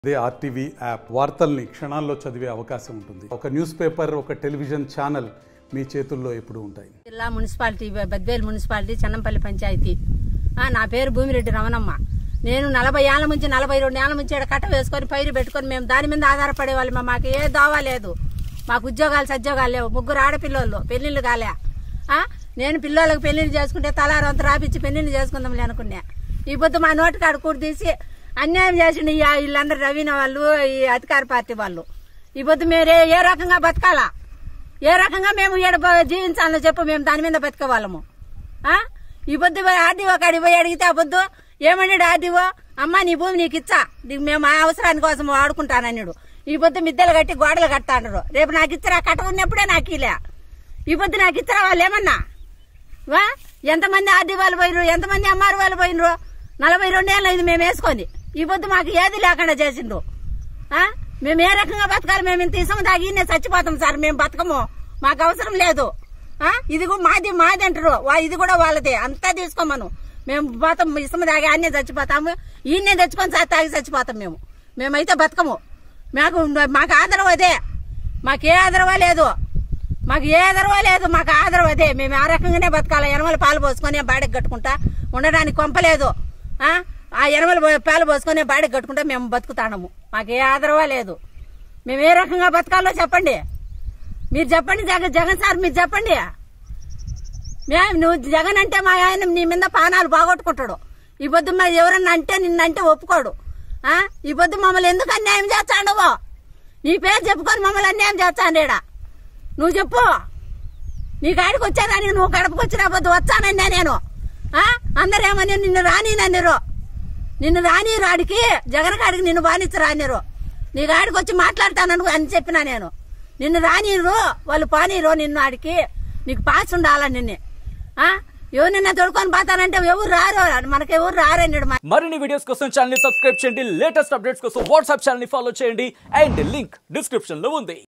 అదే RTV app వార్తల్ని క్షణాల్లో చదివే అవకాశం ఉంటుంది ఒక న్యూస్ పేపర్ ఒక టెలివిజన్ ఛానల్ మీ చేతుల్లో ఎప్పుడూ ఉంటాయి జిల్లా మున్సిపాలిటీ బద్వేలు మున్సిపాలిటీ చెన్నంపల్లి పంచాయతీ ఆ, నా పేరు భూమిరెడ్డి రమణమ్మ నేను నలభై ఏళ్ళ నుంచి నలభై రెండు ఏళ్ళ నుంచి ఈడ కట్ట వేసుకొని పైరు పెట్టుకొని మేము దాని మీద ఆధారపడే వాళ్ళం మాకు ఏ దోవా లేదు మాకు ఉద్యోగాలు సద్యోగాలు లేవు ముగ్గురు ఆడపిల్లోళ్ళు పెళ్లిళ్ళు కాలే ఆ, నేను పిల్లోళ్ళకి పెళ్లిళ్ళు చేసుకుంటే తలారంత రాపిచ్చి పెళ్లిళ్ళు చేసుకుందాంలే అనుకున్నా ఈ పొద్దు మా నోటి కాడ కూడి తీసి అన్యాయం చేసిండు ఈ వీళ్ళందరూ రవీన వాళ్ళు ఈ అధికార పార్టీ వాళ్ళు ఈ పొద్దు మీరు ఏ- ఏ రకంగా బతకాలా ఏ రకంగా మేము ఈడ బ- జీవించాలో చెప్పు మేము దాని మీద బతికేవాళ్ళము ఆ? ఈ పొద్దు పోయి ఆర్డీఓ కాడికి పోయి అడిగితే ఆ పొద్దు ఏమన్నాడు ఆర్డీఓ అమ్మ నీ భూమి నీకు ఇచ్చా నీకు మేము ఆ అవసరాని కోసం వాడుకుంటానన్నాడు ఈ పొద్దు మిద్దెలు కట్టి గోడలు కట్టాడు రేపు నాకు ఇచ్చరా కట్ట ఉన్నప్పుడే నాకు ఇలా ఈ పొద్దు నాకు ఇచ్చరా వాళ్ళు ఏమన్నా వా ఎంతమంది ఆర్డీ వాళ్ళు పోయినరు ఎంతమంది అమ్మారు వాళ్ళు పోయినరు నలభై రెండేళ్ళు అయింది మేము వేసుకొని ఈ పొద్దు మాకు ఏది లేకుండా చేసిండ్రు ఆ? మేము ఏ రకంగా బతకాలి మేము ఇంత ఇసం తాగి ఈయనే చచ్చిపోతాం సార్ మేము బతకము మాకు అవసరం లేదు ఆ? ఇది కూడా మాది మాది అంటారు వా- ఇది కూడా వాళ్ళదే అంతా తీసుకోమను మేము పోతాం ఇసం తాగి అన్నే చచ్చిపోతాము ఈయనే తెచ్చుకొని సార్ తాగి చచ్చిపోతాం మేము మేమైతే బతకము మాకు మాకు ఆదరవు అదే మాకు ఏ ఆదరవా లేదు మాకు ఏ ఆదరవా లేదు మాకు ఆదరవు అదే మేము ఆ రకంగానే బతకాలి ఎనమల పాలు పోసుకొని బాడీకి కట్టుకుంటా ఉండడానికి కొంపలేదు ఆ? ఆ ఎనమల పో- పాలు పోసుకొని బాడీకి కట్టుకుంటా మేము బతుకుతాము మాకు ఏ ఆదరవా లేదు మేము ఏ రకంగా బతకాలో చెప్పండి మీరు చెప్పండి జగన్ జగన్ సార్ మీరు చెప్పండి మేము నువ్వు జగన్ అంటే మా ఆయన నీ మీద పానాలు బాగొట్టుకుంటాడు ఈ పొద్దు మరి ఎవరన్నా అంటే నిన్నంటే ఒప్పుకోడు ఆ? ఈ పొద్దు మమ్మల్ని ఎందుకు అన్యాయం చేస్తాడవో నీ పేరు చెప్పుకొని మమ్మల్ని అన్యాయం చేస్తాడేడా నువ్వు చెప్పు నీ కాడికి వచ్చానని నువ్వు గడపకు వచ్చిన పొద్దు వచ్చానన్నా నేను ఆ? అందరూ ఏమని నిన్ను రానినన్నారు నిన్ను రాని రాడికి జగన్ కాడికి నిన్ను బానిచ్చి రానిరు నీ కాడికి వచ్చి మాట్లాడతానని అని చెప్పినా నేను నిన్ను రానిరు వాళ్ళు పానీరు నిన్ను ఆడికి నీకు పాస్ ఉండాల నిన్ను ఆ? ఎవరు నిన్న తొడుకొని పోతానంటే ఎవరు రారు మనకి ఎవరు రారన్నాడు మా మరిన్ని వీడియోస్ కోసం ఛానల్ ని సబ్స్క్రైబ్ చేయండి లేటెస్ట్ అప్డేట్స్ కోసం వాట్సాప్ ఛానల్ ని ఫాలో చేయండి అండ్ లింక్ డిస్క్రిప్షన్ లో ఉంది